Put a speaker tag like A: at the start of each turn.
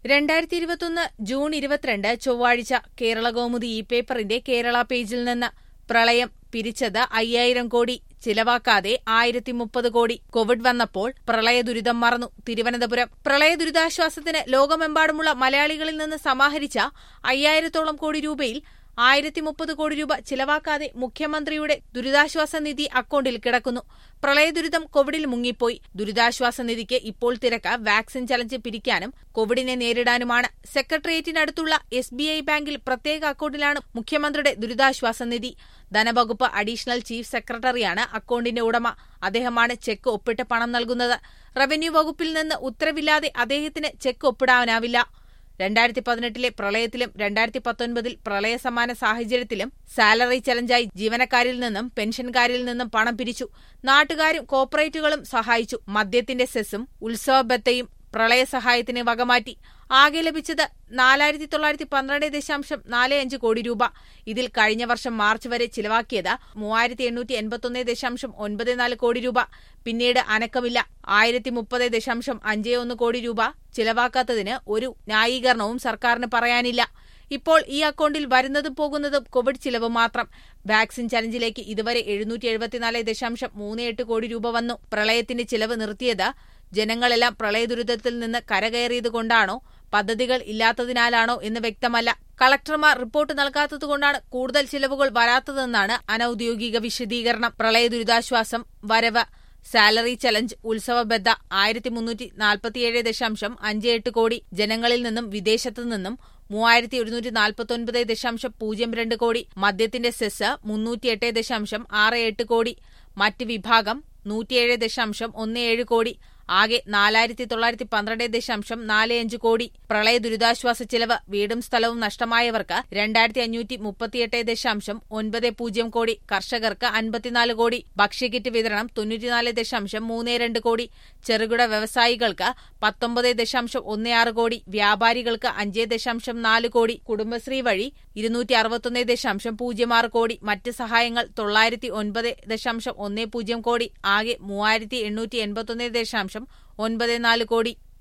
A: രണ്ടായിരത്തി ഇരുപത്തൊന്ന് ജൂൺ ഇരുപത്തിരണ്ട് ചൊവ്വാഴ്ച കേരള കൗമുദി ഇ പേപ്പറിന്റെ കേരള പേജിൽ നിന്ന് പ്രളയം പിരിച്ചത് അയ്യായിരം കോടി ചിലവാക്കാതെ ആയിരത്തി മുപ്പത് കോടി കോവിഡ് വന്നപ്പോൾ പ്രളയ ദുരിതം മറന്നു തിരുവനന്തപുരം പ്രളയ ദുരിതാശ്വാസത്തിന് ലോകമെമ്പാടുമുള്ള മലയാളികളിൽ നിന്ന് സമാഹരിച്ച അയ്യായിരത്തോളം കോടി രൂപയിൽ ആയിരത്തി മുപ്പത് കോടി രൂപ ചിലവാക്കാതെ മുഖ്യമന്ത്രിയുടെ ദുരിതാശ്വാസ നിധി അക്കൌണ്ടിൽ കിടക്കുന്നു പ്രളയ ദുരിതം കോവിഡിൽ മുങ്ങിപ്പോയി ദുരിതാശ്വാസ നിധിക്ക് ഇപ്പോൾ തിരക്ക് വാക്സിൻ ചലഞ്ച് പിരിക്കാനും കോവിഡിനെ നേരിടാനുമാണ് സെക്രട്ടേറിയറ്റിനടുത്തുള്ള എസ് ബി ഐ ബാങ്കിൽ പ്രത്യേക അക്കൌണ്ടിലാണ് മുഖ്യമന്ത്രിയുടെ ദുരിതാശ്വാസ നിധി ധനവകുപ്പ് അഡീഷണൽ ചീഫ് സെക്രട്ടറിയാണ് അക്കൌണ്ടിന്റെ ഉടമ അദ്ദേഹമാണ് ചെക്ക് ഒപ്പിട്ട് പണം നൽകുന്നത് റവന്യൂ വകുപ്പിൽ നിന്ന് ഉത്തരവില്ലാതെ അദ്ദേഹത്തിന് ചെക്ക് ഒപ്പിടാനാവില്ല രണ്ടായിരത്തി പതിനെട്ടിലെ പ്രളയത്തിലും രണ്ടായിരത്തി പത്തൊൻപതിൽ പ്രളയ സമാന സാഹചര്യത്തിലും സാലറി ചലഞ്ചായി ജീവനക്കാരിൽ നിന്നും പെൻഷൻകാരിൽ നിന്നും പണം പിരിച്ചു നാട്ടുകാരും കോർപ്പറേറ്റുകളും സഹായിച്ചു മദ്യത്തിന്റെ സെസ്സും ഉത്സവബത്തയും പ്രളയ സഹായത്തിന് വകമാറ്റി ആകെ ലഭിച്ചത് നാലായിരത്തി തൊള്ളായിരത്തി പന്ത്രണ്ട് ദശാംശം നാല് അഞ്ച് കോടി രൂപ ഇതിൽ കഴിഞ്ഞ വർഷം മാർച്ച് വരെ ചിലവാക്കിയത് മൂവായിരത്തി എണ്ണൂറ്റി എൺപത്തൊന്ന് ദശാംശം ഒൻപത് നാല് കോടി രൂപ പിന്നീട് അനക്കമില്ല ആയിരത്തി മുപ്പത് ദശാംശം അഞ്ച് ഒന്ന് കോടി രൂപ ചിലവാക്കാത്തതിന് ഒരു ന്യായീകരണവും സർക്കാരിന് പറയാനില്ല ഇപ്പോൾ ഈ അക്കൌണ്ടിൽ വരുന്നതും പോകുന്നതും കോവിഡ് ചിലവ് മാത്രം വാക്സിൻ ചലഞ്ചിലേക്ക് ഇതുവരെ എഴുന്നൂറ്റി എഴുപത്തിനാല് ദശാംശം മൂന്ന് എട്ട് കോടി രൂപ വന്നു പ്രളയത്തിന്റെ ചിലവ് നിർത്തിയത് ജനങ്ങളെല്ലാം പ്രളയദുരിതത്തിൽ നിന്ന് കരകയറിയതുകൊണ്ടാണോ പദ്ധതികൾ ഇല്ലാത്തതിനാലാണോ എന്ന് വ്യക്തമല്ല കളക്ടർമാർ റിപ്പോർട്ട് നൽകാത്തതുകൊണ്ടാണ് കൂടുതൽ ചിലവുകൾ വരാത്തതെന്നാണ് അനൌദ്യോഗിക വിശദീകരണം പ്രളയ ദുരിതാശ്വാസം വരവ് സാലറി ചലഞ്ച് ഉത്സവബദ്ധ ആയിരത്തി മുന്നൂറ്റി നാൽപ്പത്തിയേഴ് ദശാംശം അഞ്ച് എട്ട് കോടി ജനങ്ങളിൽ നിന്നും വിദേശത്തു നിന്നും മൂവായിരത്തി ഒരുന്നൂറ്റി നാൽപ്പത്തൊൻപത് ദശാംശം പൂജ്യം രണ്ട് കോടി മദ്യത്തിന്റെ സെസ് മുന്നൂറ്റിയെട്ട് ദശാംശം ആറ് എട്ട് കോടി മറ്റ് വിഭാഗം നൂറ്റിയേഴ് ദശാംശം ഒന്ന് ഏഴ് കോടി ആകെ നാലായിരത്തി തൊള്ളായിരത്തി പന്ത്രണ്ട് ദശാംശം നാല് അഞ്ച് കോടി പ്രളയ ദുരിതാശ്വാസ ചിലവ് വീടും സ്ഥലവും നഷ്ടമായവർക്ക് രണ്ടായിരത്തി അഞ്ഞൂറ്റി മുപ്പത്തിയെട്ട് ദശാംശം ഒൻപത് പൂജ്യം കോടി കർഷകർക്ക് അൻപത്തിനാല് കോടി ഭക്ഷ്യക്കിറ്റ് വിതരണം തൊണ്ണൂറ്റിനാല് ദശാംശം മൂന്ന് രണ്ട് കോടി ചെറുകിട വ്യവസായികൾക്ക് പത്തൊമ്പത് ദശാംശം ഒന്ന് ആറ് കോടി വ്യാപാരികൾക്ക് അഞ്ച് ദശാംശം നാല് കോടി കുടുംബശ്രീ വഴി ഇരുന്നൂറ്റി അറുപത്തൊന്ന് ദശാംശം പൂജ്യം ആറ് കോടി മറ്റ് സഹായങ്ങൾ തൊള്ളായിരത്തി ഒൻപത് ദശാംശം ഒന്ന് പൂജ്യം കോടി ആകെ മൂവായിരത്തി എണ്ണൂറ്റി എൺപത്തൊന്ന് ദശാംശം ഒൻപത് നാല് കോടി